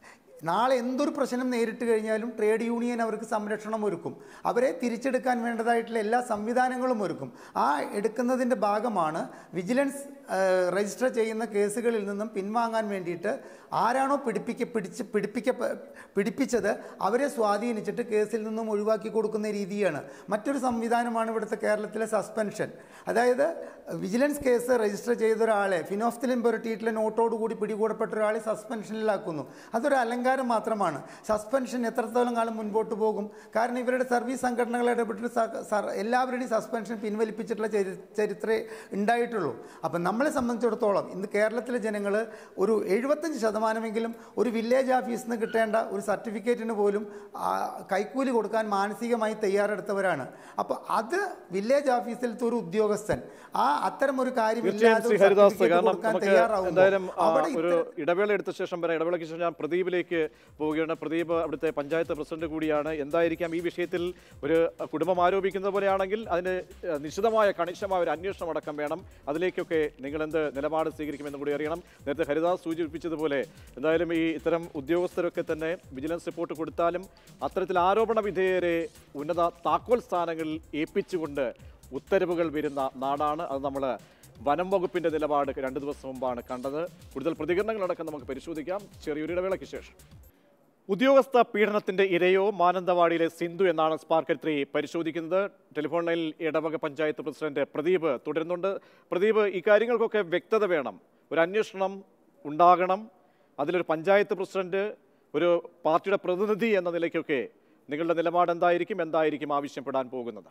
നാളെ എന്തൊരു പ്രശ്നം നേരിട്ട് കഴിഞ്ഞാലും ട്രേഡ് യൂണിയൻ അവർക്ക് സംരക്ഷണം ഒരുക്കും അവരെ തിരിച്ചെടുക്കാൻ വേണ്ടതായിട്ടുള്ള എല്ലാ സംവിധാനങ്ങളും ഒരുക്കും ആ എടുക്കുന്നതിൻ്റെ ഭാഗമാണ് വിജിലൻസ് ആ, രജിസ്റ്റർ ചെയ്യുന്ന കേസുകളിൽ നിന്നും പിൻവാങ്ങാൻ വേണ്ടിയിട്ട് ആരാണോ പിടിപ്പിക്ക പിടിച്ച് പിടിപ്പിക്ക പിടിപ്പിച്ചത് അവരെ സ്വാധീനിച്ചിട്ട് കേസിൽ നിന്നും ഒഴിവാക്കി കൊടുക്കുന്ന രീതിയാണ് മറ്റൊരു സംവിധാനമാണ് ഇവിടുത്തെ കേരളത്തിലെ സസ്പെൻഷൻ അതായത് വിജിലൻസ് കേസ് രജിസ്റ്റർ ചെയ്ത ഒരാളെ ഫിനോഫ്തിലിൻ പുരട്ടിയിട്ടുള്ള നോട്ടോട് കൂടി പിടികൂടപ്പെട്ട ഒരാളെ സസ്പെൻഷനിലാക്കുന്നു അതൊരു അലങ്കാരം മാത്രമാണ് സസ്പെൻഷൻ എത്രത്തോളം കാലം മുൻപോട്ട് പോകും കാരണം ഇവരുടെ സർവീസ് സംഘടനകൾ ഇടപെട്ടിട്ട് സ- സർ- എല്ലാവരുടെയും സസ്പെൻഷൻ പിൻവലിപ്പിച്ചിട്ടുള്ള ചരി ചരിത്രമേ ഉണ്ടായിട്ടുള്ളൂ അപ്പം നമ്മളെ സംബന്ധിച്ചിടത്തോളം ഇന്ന് കേരളത്തിലെ ജനങ്ങൾ ഒരു എഴുപത്തഞ്ച് ശതമാനമെങ്കിലും ഒരു വില്ലേജ് ഓഫീസിൽ നിന്ന് കിട്ടേണ്ട ഒരു സർട്ടിഫിക്കറ്റിന് പോലും ആ, കൈക്കൂലി കൊടുക്കാൻ മാനസികമായി തയ്യാറെടുത്തവരാണ് അപ്പോൾ അത് വില്ലേജ് ഓഫീസിലത്തെ ഒരു ഉദ്യോഗസ്ഥൻ ആ അത്തരം ഒരു തീർച്ചയായും കാര്യമില്ലാതെ ശ്രീ ഒരു ഹരിദാസ് certificate കാരണം കൊടുക്കാൻ നമുക്ക് തയ്യാറാവുമ്പോൾ എന്തായാലും ആ, അവിടെ ഒരു ഇത്തരം- ഇടവേള എടുത്ത ശേഷം വരാം ഇടവേളയ്ക്ക് ശേഷം ഞാൻ പ്രദീപിലേക്ക് പോവുകയാണ് പ്രദീപ് അവിടുത്തെ പഞ്ചായത്ത് പ്രസിഡന്റ് കൂടിയാണ് എന്തായിരിക്കാം ഈ വിഷയത്തിൽ ഒരു കുടുംബം ആരോപിക്കുന്നത് പോലെയാണെങ്കിൽ അതിന് ഏഹ്, നിശിതമായ കണിശമായ ഒരു അന്വേഷണം അടക്കം വേണം അതിലേക്കൊക്കെ നിങ്ങൾ എന്ത് നിലപാട് സ്വീകരിക്കുമെന്ന് കൂടി അറിയണം നേരത്തെ ഹരിദാസ് സൂചിപ്പിച്ചതുപോലെ എന്തായാലും ഈ ഇത്തരം ഉദ്യോഗസ്ഥരൊക്കെ തന്നെ വിജിലൻസ് റിപ്പോർട്ട് കൊടുത്താലും അത്തരത്തിൽ ആരോപണ വിധേയരെ ഉന്നത താക്കോൽ സ്ഥാനങ്ങളിൽ ഏൽപ്പിച്ചുകൊണ്ട് ഉത്തരവുകൾ വരുന്ന നാടാണ് അത് നമ്മൾ വനം വകുപ്പിന്റെ നിലപാട് രണ്ട് ദിവസം മുമ്പാണ് കണ്ടത് കൂടുതൽ പ്രതികരണങ്ങളടക്കം നമുക്ക് പരിശോധിക്കാം ചെറിയൊരു ഇടവേളയ്ക്ക് ശേഷം ഉദ്യോഗസ്ഥ പീഡനത്തിന്റെ ഇരയോ മാനന്തവാടിയിലെ സിന്ധു എന്നാണ് സ്പാർക്ക് ത്രീ പരിശോധിക്കുന്നത് ടെലിഫോൺ ലൈനിൽ ഇടവക പഞ്ചായത്ത് പ്രസിഡന്റ് പ്രദീപ് തുടരുന്നുണ്ട് പ്രദീപ് ഇക്കാര്യങ്ങൾക്കൊക്കെ വ്യക്തത വേണം ഒരു അന്വേഷണം ഉണ്ടാകണം അതിലൊരു പഞ്ചായത്ത് പ്രസിഡന്റ് ഒരു പാർട്ടിയുടെ പ്രതിനിധി എന്ന നിലയ്ക്കൊക്കെ നിങ്ങളുടെ നിലപാട് എന്തായിരിക്കും എന്തായിരിക്കും ആവശ്യപ്പെടാൻ പോകുന്നത്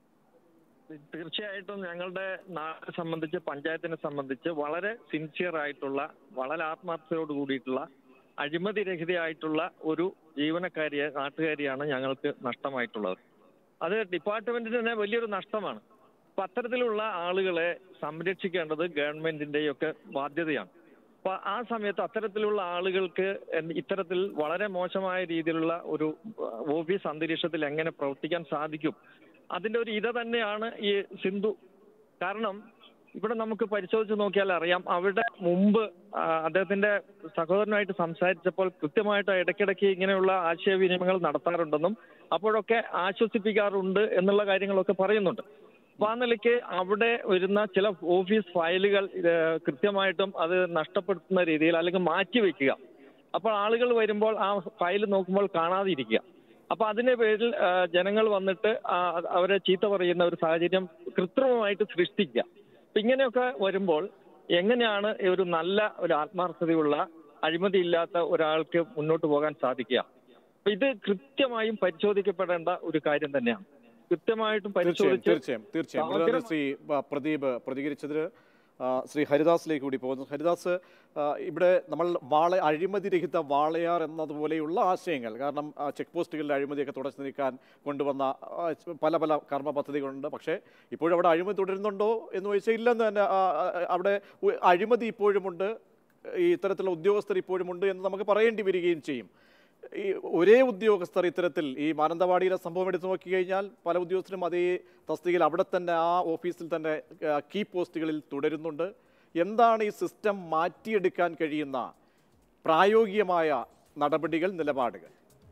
തീർച്ചയായിട്ടും ഞങ്ങളുടെ നാടിനെ സംബന്ധിച്ച് പഞ്ചായത്തിനെ സംബന്ധിച്ച് വളരെ സിൻസിയർ ആയിട്ടുള്ള വളരെ ആത്മാർത്ഥതയോട് കൂടിയിട്ടുള്ള അഴിമതിരഹിതയായിട്ടുള്ള ഒരു ജീവനക്കാരിയെ നാട്ടുകാരിയാണ് ഞങ്ങൾക്ക് നഷ്ടമായിട്ടുള്ളത് അത് ഡിപ്പാർട്ട്മെന്റിന് തന്നെ വലിയൊരു നഷ്ടമാണ് അപ്പൊ അത്തരത്തിലുള്ള ആളുകളെ സംരക്ഷിക്കേണ്ടത് ഗവൺമെന്റിന്റെയൊക്കെ ബാധ്യതയാണ് അപ്പൊ ആ സമയത്ത് അത്തരത്തിലുള്ള ആളുകൾക്ക് എന്ത് ഇത്തരത്തിൽ വളരെ മോശമായ രീതിയിലുള്ള ഒരു അഹ്, ഓഫീസ് അന്തരീക്ഷത്തിൽ എങ്ങനെ പ്രവർത്തിക്കാൻ സാധിക്കും അതിന്റെ ഒരു ഇത തന്നെയാണ് ഈ സിന്ധു കാരണം ഇവിടെ നമുക്ക് പരിശോധിച്ച് നോക്കിയാൽ അറിയാം അവിടെ മുമ്പ് ആ, അദ്ദേഹത്തിന്റെ സഹോദരനുമായിട്ട് സംസാരിച്ചപ്പോൾ കൃത്യമായിട്ട് ഇടയ്ക്കിടയ്ക്ക് ഇങ്ങനെയുള്ള ആശയവിനിമയങ്ങൾ നടത്താറുണ്ടെന്നും അപ്പോഴൊക്കെ ആശ്വസിപ്പിക്കാറുണ്ട് എന്നുള്ള കാര്യങ്ങളൊക്കെ പറയുന്നുണ്ട് അപ്പൊ ആ നിലയ്ക്ക് അവിടെ വരുന്ന ചില ഓഫീസ് ഫയലുകൾ ഇത് കൃത്യമായിട്ടും അത് നഷ്ടപ്പെടുത്തുന്ന രീതിയിൽ അല്ലെങ്കിൽ മാറ്റിവെക്കുക അപ്പോൾ ആളുകൾ വരുമ്പോൾ ആ ഫയൽ നോക്കുമ്പോൾ കാണാതിരിക്കുക അപ്പൊ അതിന്റെ പേരിൽ ആ, ജനങ്ങൾ വന്നിട്ട് ആ, അവരെ ചീത്ത പറയുന്ന ഒരു സാഹചര്യം കൃത്രിമമായിട്ട് സൃഷ്ടിക്കുക അപ്പൊ ഇങ്ങനെയൊക്കെ വരുമ്പോൾ എങ്ങനെയാണ് ഈ ഒരു നല്ല ഒരു ആത്മാർത്ഥതയുള്ള അഴിമതിയില്ലാത്ത ഒരാൾക്ക് മുന്നോട്ട് പോകാൻ സാധിക്കുക അപ്പൊ ഇത് കൃത്യമായും പരിശോധിക്കപ്പെടേണ്ട ഒരു കാര്യം തന്നെയാണ് കൃത്യമായിട്ടും തീർച്ചയായും പരിശോധിച്ച് തീർച്ചയായും തീർച്ചയായും ഇവിടെ നിന്ന് ശ്രീ ആ, പ്രദീപ് പ്രതികരിച്ചതിന് ആ, ശ്രീ ഹരിദാസിലേക്ക് കൂടി പോകുന്നു ഹരിദാസ് ആ, ഇവിടെ നമ്മൾ വാള അഴിമതിരഹിത വാളയാർ എന്നതുപോലെയുള്ള ആശയങ്ങൾ കാരണം ആ, ചെക്ക് പോസ്റ്റുകളിലെ അഴിമതിയൊക്കെ തുടച്ചു നീക്കാൻ കൊണ്ടുവന്ന ആ, പല പല കർമ്മ പദ്ധതികളുണ്ട് പക്ഷേ ഇപ്പോഴും അവിടെ അഴിമതി തുടരുന്നുണ്ടോ എന്ന് ചോദിച്ചാൽ ഇല്ലെന്ന് തന്നെ ആ, ആ, അവിടെ ഉ- അഴിമതി ഇപ്പോഴുമുണ്ട് ഈ ഇത്തരത്തിലുള്ള ഉദ്യോഗസ്ഥർ ഇപ്പോഴുമുണ്ട് എന്ന് നമുക്ക് പറയേണ്ടി വരികയും ചെയ്യും ഈ ഒരേ ഉദ്യോഗസ്ഥർ ഇത്തരത്തിൽ ഈ മാനന്തവാടിയിലെ സംഭവം എടുത്തു നോക്കിക്കഴിഞ്ഞാൽ പല ഉദ്യോഗസ്ഥരും അതേ തസ്തികയിൽ അവിടെ തന്നെ ആ ഓഫീസിൽ തന്നെ ആ, കീ പോസ്റ്റുകളിൽ തുടരുന്നുണ്ട് എന്താണ് ഈ സിസ്റ്റം മാറ്റിയെടുക്കാൻ കഴിയുന്ന പ്രായോഗികമായ നടപടികൾ നിലപാടുകൾ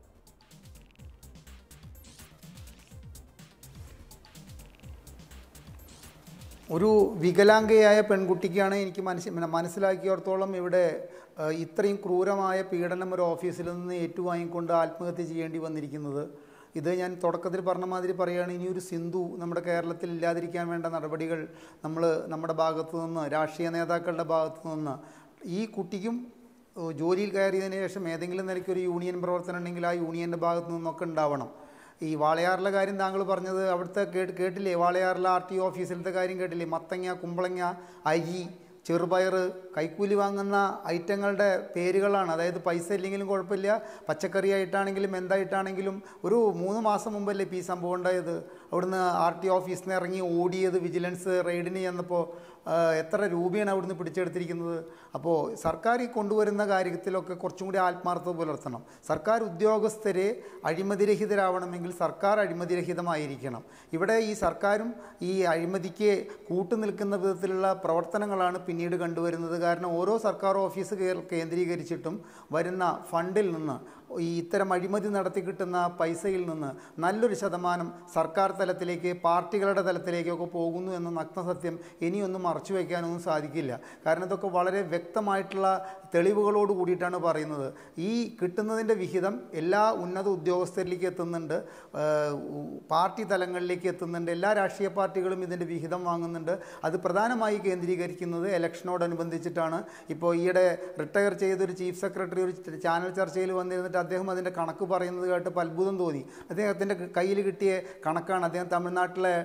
ഒരു വികലാംഗയായ പെൺകുട്ടിക്കാണ് എനിക്ക് മനസ്സി മനസ്സിലാക്കിയിടത്തോളം ഇവിടെ ആ, ഇത്രയും ക്രൂരമായ പീഡനം ഒരു ഓഫീസിൽ നിന്ന് ഏറ്റുവാങ്ങിക്കൊണ്ട് ആത്മഹത്യ ചെയ്യേണ്ടി വന്നിരിക്കുന്നത് ഇത് ഞാൻ തുടക്കത്തിൽ പറഞ്ഞ മാതിരി പറയുകയാണ് ഇനി ഒരു സിന്ധു നമ്മുടെ കേരളത്തിൽ ഇല്ലാതിരിക്കാൻ വേണ്ട നടപടികൾ നമ്മൾ നമ്മുടെ ഭാഗത്തു നിന്ന് രാഷ്ട്രീയ നേതാക്കളുടെ ഭാഗത്തു നിന്ന് ഈ കുട്ടിക്കും ഏഹ്, ജോലിയിൽ കയറിയതിന് ശേഷം ഏതെങ്കിലും നിലയ്ക്ക് ഒരു യൂണിയൻ പ്രവർത്തനം ഉണ്ടെങ്കിൽ ആ യൂണിയൻ്റെ ഭാഗത്തു നിന്നൊക്കെ ഉണ്ടാവണം ഈ വാളയാറിലെ കാര്യം താങ്കൾ പറഞ്ഞത് അവിടുത്തെ കേട്ട് കേട്ടില്ലേ വാളയാറിലെ ആർ ടി ഓഫീസിലത്തെ കാര്യം കേട്ടില്ലേ മത്തങ്ങ കുമ്പളങ്ങ അരി ചെറുപയർ കൈക്കൂലി വാങ്ങുന്ന ഐറ്റങ്ങളുടെ പേരുകളാണ് അതായത് പൈസ ഇല്ലെങ്കിലും കുഴപ്പമില്ല പച്ചക്കറി ആയിട്ടാണെങ്കിലും എന്തായിട്ടാണെങ്കിലും ഒരു മൂന്ന് മാസം മുമ്പല്ലേ ഇപ്പോൾ ഈ സംഭവം ഉണ്ടായത് അവിടുന്ന് ആർ ടി ഓഫീസിൽ നിന്ന് ഇറങ്ങി ഓടിയത് വിജിലൻസ് റെയ്ഡിന് ചെന്നപ്പോൾ ആ, എത്ര രൂപയാണ് അവിടുന്ന് പിടിച്ചെടുത്തിരിക്കുന്നത് അപ്പോൾ സർക്കാർ ഈ കൊണ്ടുവരുന്ന കാര്യത്തിലൊക്കെ കുറച്ചും കൂടി ആത്മാർത്ഥത പുലർത്തണം സർക്കാർ ഉദ്യോഗസ്ഥരെ അഴിമതിരഹിതരാവണമെങ്കിൽ സർക്കാർ അഴിമതിരഹിതമായിരിക്കണം ഇവിടെ ഈ സർക്കാരും ഈ അഴിമതിക്ക് കൂട്ടുനിൽക്കുന്ന വിധത്തിലുള്ള പ്രവർത്തനങ്ങളാണ് പിന്നീട് കണ്ടുവരുന്നത് കാരണം ഓരോ സർക്കാർ ഓഫീസ് കേ- കേന്ദ്രീകരിച്ചിട്ടും വരുന്ന ഫണ്ടിൽ നിന്ന് ഈ ഇത്തരം അഴിമതി നടത്തി കിട്ടുന്ന പൈസയിൽ നിന്ന് നല്ലൊരു ശതമാനം സർക്കാർ തലത്തിലേക്ക് പാർട്ടികളുടെ തലത്തിലേക്കൊക്കെ പോകുന്നു എന്ന നഗ്നസത്യം ഇനിയൊന്നും മറച്ചു വയ്ക്കാനൊന്നും സാധിക്കില്ല കാരണം ഇതൊക്കെ വളരെ വ്യക്തമായിട്ടുള്ള തെളിവുകളോട് കൂടിയിട്ടാണ് പറയുന്നത് ഈ കിട്ടുന്നതിൻ്റെ വിഹിതം എല്ലാ ഉന്നത ഉദ്യോഗസ്ഥരിലേക്ക് എത്തുന്നുണ്ട് ഏഹ് ഉ- പാർട്ടി തലങ്ങളിലേക്ക് എത്തുന്നുണ്ട് എല്ലാ രാഷ്ട്രീയ പാർട്ടികളും ഇതിൻ്റെ വിഹിതം വാങ്ങുന്നുണ്ട് അത് പ്രധാനമായി കേന്ദ്രീകരിക്കുന്നത് ഇലക്ഷനോടനുബന്ധിച്ചിട്ടാണ് ഇപ്പോൾ ഈയിടെ റിട്ടയർ ചെയ്തൊരു ചീഫ് സെക്രട്ടറി ഒരു ചാനൽ ചർച്ചയിൽ വന്നിരുന്നിട്ട് അദ്ദേഹം അതിൻ്റെ കണക്ക് പറയുന്നത് കേട്ടപ്പോൾ അത്ഭുതം തോന്നി അദ്ദേഹത്തിൻ്റെ കയ്യിൽ കിട്ടിയ കണക്കാണ് അദ്ദേഹം തമിഴ്നാട്ടിലെ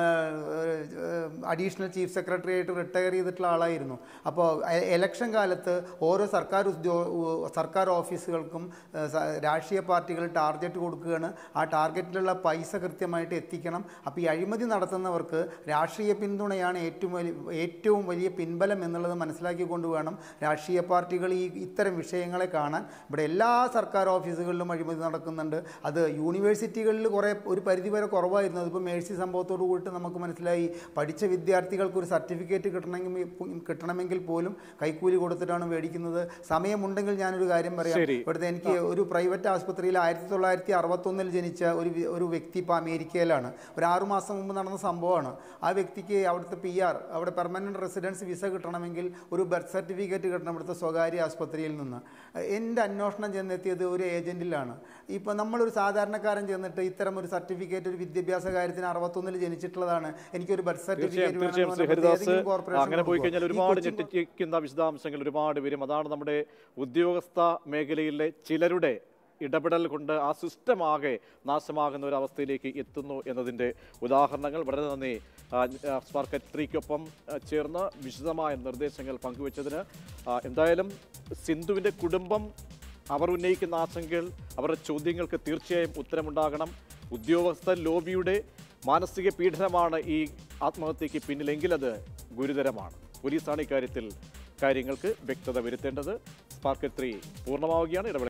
അഡീഷണൽ ചീഫ് സെക്രട്ടറി ആയിട്ട് റിട്ടയർ ചെയ്തിട്ടുള്ള ആളായിരുന്നു അപ്പോൾ എ- ഇലക്ഷൻ കാലത്ത് ഓരോ സർക്കാർ ഉദ്യോ ഉ- സർക്കാർ ഓഫീസുകൾക്കും ഏഹ്, സ- രാഷ്ട്രീയ പാർട്ടികൾ ടാർഗറ്റ് കൊടുക്കുകയാണ് ആ ടാർഗറ്റിലുള്ള പൈസ കൃത്യമായിട്ട് എത്തിക്കണം അപ്പോൾ ഈ അഴിമതി നടത്തുന്നവർക്ക് രാഷ്ട്രീയ പിന്തുണയാണ് ഏറ്റവും വലിയ ഏറ്റവും വലിയ പിൻബലം എന്നുള്ളത് മനസ്സിലാക്കിക്കൊണ്ട് വേണം രാഷ്ട്രീയ പാർട്ടികൾ ഈ ഇത്തരം വിഷയങ്ങളെ കാണാൻ ഇവിടെ എല്ലാ സർക്കാർ ഓഫീസുകളിലും അഴിമതി നടക്കുന്നുണ്ട് അത് യൂണിവേഴ്സിറ്റികളിൽ കുറേ ഒരു പരിധി വരെ കുറവായിരുന്നു അതിപ്പോൾ മേഴ്സി സംഭവത്തോട് കൂടിയിട്ട് നമുക്ക് മനസ്സിലായി പഠിച്ച വിദ്യാർത്ഥികൾക്ക് ഒരു സർട്ടിഫിക്കറ്റ് കിട്ടണമെങ്കിൽ കിട്ടണമെങ്കിൽ പോലും കൈക്കൂലി കൊടുത്തിട്ടാണ് മേടിക്കുന്നത് സമയമുണ്ടെങ്കിൽ ഞാനൊരു കാര്യം പറയാം ശരി. ഇവിടുത്തെ എനിക്ക് ഒരു പ്രൈവറ്റ് ആസ്പത്രിയിൽ ആയിരത്തി തൊള്ളായിരത്തി അറുപത്തൊന്നിൽ ജനിച്ച ഒരു വി- ഒരു വ്യക്തി ഇപ്പോൾ അമേരിക്കയിലാണ് ഒരു ആറു മാസം മുമ്പ് നടന്ന സംഭവമാണ് ആ വ്യക്തിക്ക് അവിടുത്തെ പി ആർ അവിടെ പെർമനൻറ്റ് റെസിഡൻസ് വിസ കിട്ടണമെങ്കിൽ ഒരു ബർത്ത് സർട്ടിഫിക്കറ്റ് കിട്ടണം ഇവിടുത്തെ സ്വകാര്യ ആസ്പത്രിയിൽ നിന്ന് എൻ്റെ അന്വേഷണം ചെന്നെത്തിയത് ഒരു ഏജൻറ്റിലാണ് ഇപ്പോൾ നമ്മളൊരു സാധാരണക്കാരൻ ചെന്നിട്ട് ഇത്തരം ഒരു സർട്ടിഫിക്കറ്റ് ഒരു വിദ്യാഭ്യാസ കാര്യത്തിന് അറുപത്തൊന്നിൽ ജനിച്ചിട്ടുള്ളതാണ് എനിക്കൊരു ബർത്ത് തീർച്ചയായും സർട്ടിഫിക്കറ്റ് തീർച്ചയായും ശ്രീ ഹരിദാസ് അങ്ങനെ പോയി കഴിഞ്ഞാൽ ഒരുപാട് ഞെട്ടിക്കുന്ന വിശദാംശങ്ങൾ ഒരുപാട് വരും അതാണ് നമ്മുടെ ഉദ്യോഗസ്ഥ മേഖലയിലെ ചിലരുടെ ഇടപെടൽ കൊണ്ട് ആ സിസ്റ്റം ആകെ നാശമാകുന്ന ഒരു അവസ്ഥയിലേക്ക് എത്തുന്നു എന്നതിൻ്റെ ഉദാഹരണങ്ങൾ വളരെ നന്ദി ആ, ആ, സ്പാർക്കട്രിക്കൊപ്പം ആ, ചേർന്ന് വിശദമായ നിർദ്ദേശങ്ങൾ പങ്കുവച്ചതിന് ആ, എന്തായാലും സിന്ധുവിൻ്റെ കുടുംബം അവർ ഉന്നയിക്കുന്ന ആശങ്കകൾ അവരുടെ ചോദ്യങ്ങൾക്ക് തീർച്ചയായും ഉത്തരമുണ്ടാകണം ഉദ്യോഗസ്ഥ ലോബിയുടെ മാനസിക പീഡനമാണ് ഈ ആത്മഹത്യക്ക് പിന്നിലെങ്കിൽ അത് ഗുരുതരമാണ് പോലീസാണ് ഇക്കാര്യത്തിൽ കാര്യങ്ങൾക്ക് വ്യക്തത വരുത്തേണ്ടത് സ്പാർക്ക് ത്രീ പൂർണ്ണമാവുകയാണ് ഇടപെടൽ